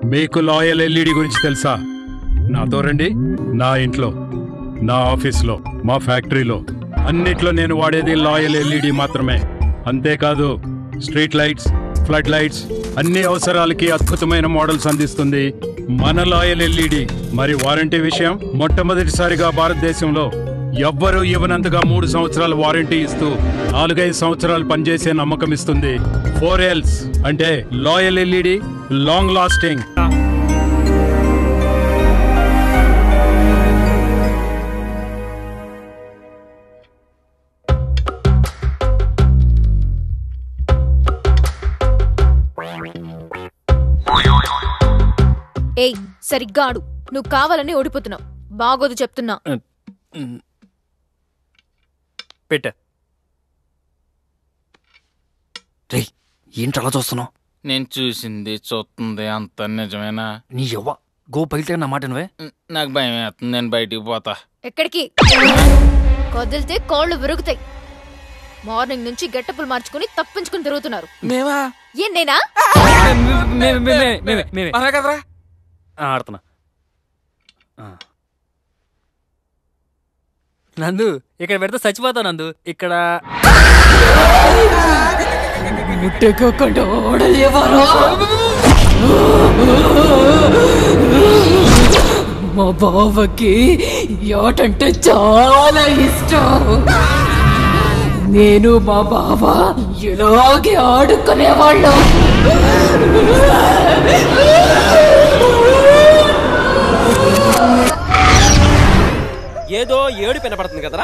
మీకు loyal LED గురించి తెలుసా నాతో రండి నా ఇంట్లో నా ఆఫీస్లో మా ఫ్యాక్టరీలో అన్నిట్లో నేను వాడేది లాయల్ ఎల్ఈడి మాత్రమే అంతేకాదు స్ట్రీట్ లైట్స్ ఫ్లడ్ లైట్స్ అన్ని అవసరాలకి అద్భుతమైన మోడల్స్ అందిస్తుంది మన లాయల్ ఎల్ఈడి మరి వారంటీ విషయం మొట్టమొదటిసారిగా భారతదేశంలో ఎవ్వరూ ఇవ్వనంతగా మూడు సంవత్సరాల వారంటీ ఇస్తూ నాలుగైదు సంవత్సరాలు పనిచేసే నమ్మకం ఇస్తుంది ఫోర్ ఎల్స్ అంటే లాయల్ ఎల్ఈడి లాంగ్ లాస్టింగ్ ఏయ్ సరిగ్గా ఆడు నువ్వు కావాలని ఓడిపోతున్నావు బాగోదు చెప్తున్నా పెట్ట రేయ్ ఏంటి అలా చూస్తున్నావు నేను చూసింది చూస్తుంది అంత నిజమేనా నీ ఎవ్వ గో పైతే నా మాట నువ్వే ఉమ్, నాకు భయం వేస్తుంది నేను బయటికి పోతా ఎక్కడికి కదిలితే కాళ్ళు విరుగుతాయి మార్నింగ్ నుంచి గెట్టపులు మార్చుకుని తప్పించుకుని తిరుగుతున్నారు మేమా ఏం నేనా అలా కదరా ఆడుతున్నా ఆ. నందు ఇక్కడ పెడితే చచ్చిపోతావు నందు ఇక్కడ ముట్టుకోకుండా ఓడలేవరా మా బావకి యాటంటే చాలా ఇష్టం నేను మా బావ ఇలాగే ఆడుకునేవాళ్ళం ఏదో ఏడు వినపడుతుంది కదరా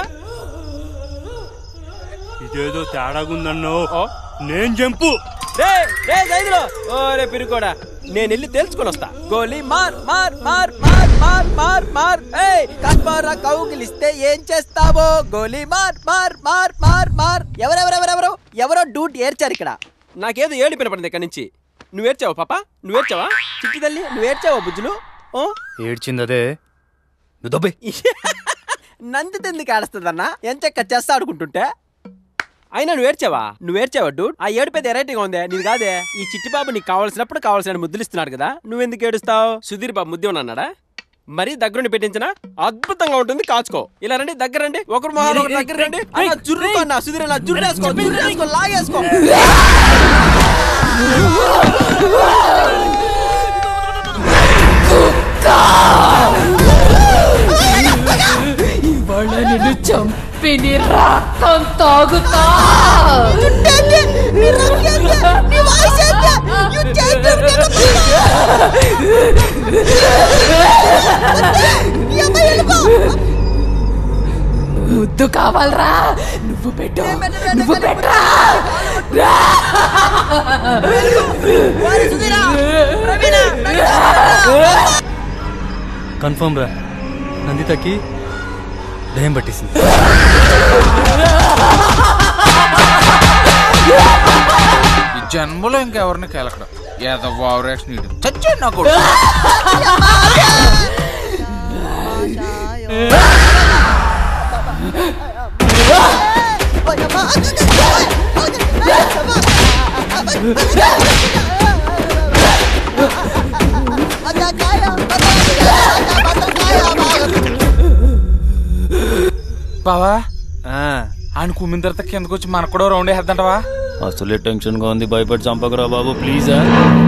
ఇదేదో తేడాగుందన్నో నేను జంపు రే రే జైదులో ఓ రే పిరుకోడా నేను వెళ్ళి తెలుసుకొని వస్తా గోలీ మార్ మార్ మార్ మార్ మార్ మార్ మార్ ఏయ్ కస్పారా కౌగిలిస్తే ఏం చేస్తావో గోలీ మార్ మార్ మార్ మార్ మార్ ఎవరెవరెవరెవరో ఎవరో డూట్ ఏర్చారు ఇక్కడ నాకేదో ఏడు వినపడింది ఇక్కడ నుంచి నువ్వేర్చావా పాప నువ్వేర్చావా చిట్టి తల్లి నువ్వేర్చావా బుజ్జులు ఓ ఏడ్చింది అదే నువ్వు దొబ్బే నంది ఎందుకు ఆడుస్తుందన్నా ఎంచక్క చెస్ ఆడుకుంటుంటే అయినా నువ్వు ఏడ్చావా నువ్వు ఏడ్చావా డూడ్ ఆ ఏడుపేది ఎరైటీగా ఉందే నీది కాదే ఈ చిట్టి బాబు నీకు కావాల్సినప్పుడు కావాల్సిన ముద్దులు ఇస్తున్నాడు కదా నువ్వెందుకు ఏడుస్తావు సుధీర్ బాబు ముద్దు అన్నాడా మరి దగ్గరుండి పెట్టించిన అద్భుతంగా ఉంటుంది కాచుకో ఇలా రండి దగ్గర రండి ఒకరు మొహాలు ఒకరు దగ్గర రండి అలా జుర్రుకో అన్న సుధీర్ అలా జుర్రేసుకో జుర్రేసుకో లాగేసుకో ఇవాళ నిన్ను చంపి నీ రక్తం తాగుతా ముద్దు కావాలరా నువ్వు పెట్టు నువ్వు పెట్టరా కన్ఫర్మ్ రా నందితకి దయ్యం పట్టేసింది ఈ జన్మలో ఇంకెవరిని కేలకడం ఏదో ఓవరాక్షన్ ఇడు చచ్చాడు నా కొడుకు బావా ఆయన కుమ్మిన తర్వాత కిందకు వచ్చి మనకు కూడా రౌండ్ వేద్దంటవా అసలే టెన్షన్ గా ఉంది భయపడి చంపకరా బాబు ప్లీజా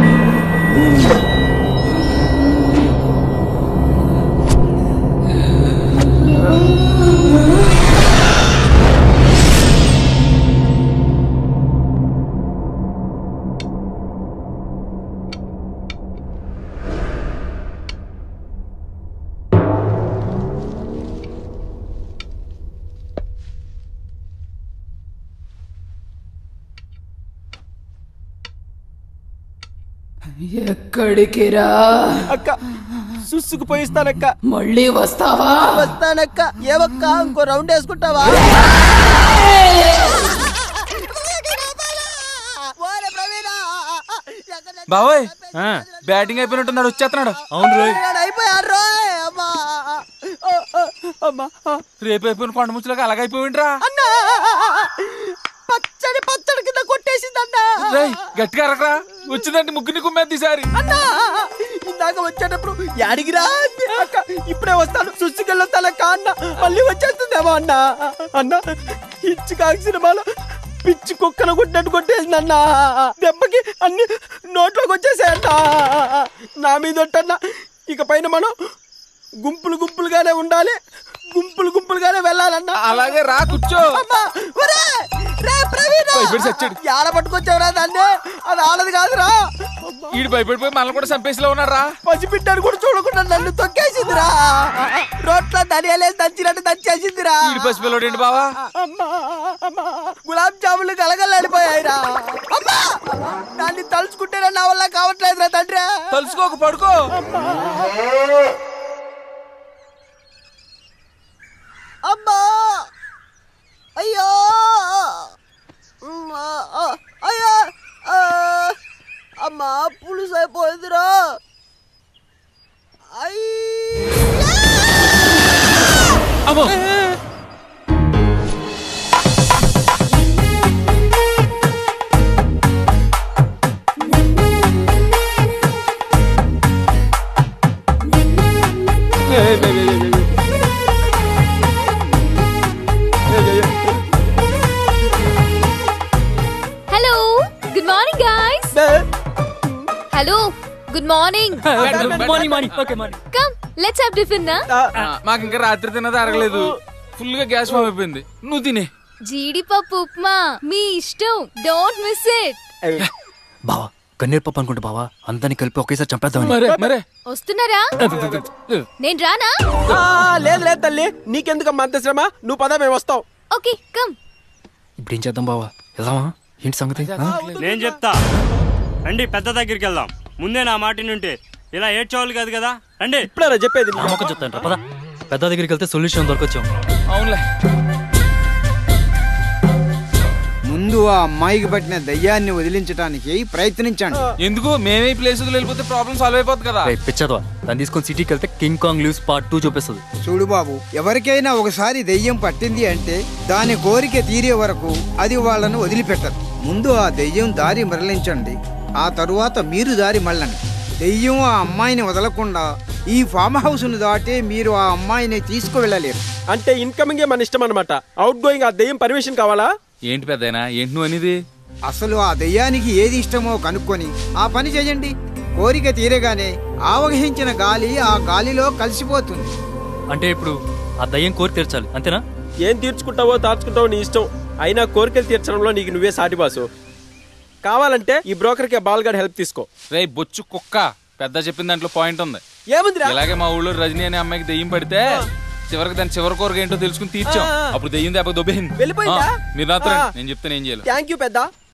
ఎక్కడికి రా అక్క సుస్సుకు పోయిస్తానక్క మళ్ళీ వస్తావా వస్తానక్క ఏవక్క ఇంకో రౌండ్ వేసుకుంటావా బావోయ్ బ్యాటింగ్ అయిపోయినట్టున్నాడు వచ్చేస్తున్నాడు అవును రోయ్ అయిపోయారు రోయ్. అమ్మా. ఓ, ఓ, అమ్మా. రేపు అయిపోయిన కొండ ముచ్చులకు అలాగైపోయింట్రా అన్నా పచ్చడి పచ్చడి కింద కొట్టేసిందన్నా రేయ్ గట్టిగా అరకరా వచ్చిందంటే ముగ్గురిని కుమ్మేది ఈసారి అన్నా దాకా వచ్చేటప్పుడు యాడిగిరా అంది అక్క ఇప్పుడే వస్తాను సుస్సుకెళ్ళొస్తానక్క అన్న మళ్ళీ వచ్చేస్తుందేమో అన్న అన్న ఇచ్చి కాకి సినిమాలో పిచ్చి కుక్కను కొట్టినట్టు కొట్టేసింది అన్న దెబ్బకి అన్ని నోట్లోకి వచ్చేసాయన్న నా మీద ఒట్టన్న ఇక పైన మనం గుంపులు గుంపులుగానే ఉండాలి గుంపులు గుంపులుగానే వెళ్ళాలన్నా అలాగే రా కూర్చో అమ్మా! ఒరే! రే ప్రవీణ! భయపడి చచ్చాడు. యాడ పట్టుకొచ్చావురా దాన్ని అది ఆడదు కాదురా ఈడు భయపడిపోయి మనల్ని కూడా చంపేసిలో ఉన్నారా పసిబిడ్డను కూడా చూడకుండా నన్ను తొక్కేసిందిరా రోట్లో ధనియాలేసి దంచినట్టు దంచేసిందిరా ఈడు పసిపిల్లడు ఏంటి బావా అమ్మా అమ్మా గులాబ్ జాములు గలగలడిపోయాయిరా అమ్మా దాన్ని తలుచుకుంటేనే నా వల్ల కావట్లేదురా తండ్రి తలుసుకోక పడుకో అమ్మా అయ్యో అమ్మా, ఆ, అయ్యో ఆ, అమ్మా పులుసు అయిపోయిందిరా అయ్యా hello good morning guys hello good morning morning morning okay morning come let's have tiffin నా ఆ, మాకు ఇంకా రాత్రి తిన్నది అరగలేదు ఫుల్ గా గ్యాస్ ఫామ్ అయిపోయింది నువ్వు తినే జీడిపప్పు ఉప్మా మీ ఇష్టం డోంట్ మిస్ ఇట్ బావా కన్నీరు పప్పు అనుకుంటా బావా అందరిని కలిపి ఒకేసారి చంపేద్దామని మరే మరే వస్తున్నారా నేను రానా ఆ, లేదు లేదు తల్లి నీకెందుకమ్మా అంత శ్రమ నువ్వు పద మేము వస్తాం ఓకే కమ్ ఇప్పుడు ఏం చేద్దాం బావా వెళ్దామా ఏంటి సంగతి ఆ? నేను చెప్తా రండి పెద్ద దగ్గరికి వెళ్దాం ముందే నా మాట నుంటే ఇలా ఏడ్చేవాళ్ళు కాదు కదా రండి ఇప్పుడే చెప్పేది నా మొక్క చెప్తాను పద పెద్ద దగ్గరికి వెళ్తే సొల్యూషన్ దొరకొచ్చాం అవునులే ముందు ఆ అమ్మాయికి పట్టిన దయ్యాన్ని వదిలించడానికి ప్రయత్నించండి ఎందుకు మేమే ఈ ప్లేస్ వెళ్ళిపోతే ప్రాబ్లం సాల్వ్ అయిపోతుంది కదా రేయ్, పిచ్చదవా దాన్ని తీసుకొని సిటీకి వెళ్తే King Kong lives part two చూపిస్తుంది చూడు బాబు ఎవరికైనా ఒకసారి దెయ్యం పట్టింది అంటే దాని కోరిక తీరే వరకు అది వాళ్ళను వదిలిపెట్టదు ముందు ఆ దెయ్యం దారి మరలించండి ఆ తరువాత మీరు దారి మళ్ళండి దెయ్యం ఆ అమ్మాయిని వదలకుండా ఈ ఫామ్ హౌస్ను దాటే మీరు ఆ అమ్మాయిని తీసుకువెళ్ళలేరు అంటే ఇన్కమింగ్ మన ఇష్టం అనమాట అవుట్ గోయింగ్ ఆ దెయ్యం పర్మిషన్ కావాలా ఏంటి పెద్దయినా ఏంటి నువ్వు అనేది అసలు ఆ దెయ్యానికి ఏది ఇష్టమో కనుక్కొని ఆ పని చేయండి కోరిక తీరగానే ఆవహించిన గాలి ఆ గాలిలో కలిసిపోతుంది అంటే ఇప్పుడు ఆ దయ్యం కోరి తీర్చాలి అంతేనా ఏం తీర్చుకుంటావో దాచుకుంటావో నీ ఇష్టం అయినా కోరికలు తీర్చడంలో నీకు నువ్వే సాటి బాసు కావాలంటే ఈ బ్రోకర్కి బాల్గాడ్ హెల్ప్ తీసుకో రే బొచ్చు కుక్క పెద్ద చెప్పిన దాంట్లో పాయింట్ ఉంది ఏముందిరా ఇలాగే మా ఊళ్ళో రజనీ అనే అమ్మాయికి దెయ్యం పడితే చివరికి దాని చివరి కోరిక ఏంటో తెలుసుకుని తీర్చాం ఆ. అప్పుడు దెయ్యం దెబ్బ దొబ్బేసింది వెళ్ళిపోయిందా? ఆ, మీరు నాతో రండి. ఆ. నేను చెప్తాను ఏం చేయాలి థ్యాంక్ యూ పెద్ద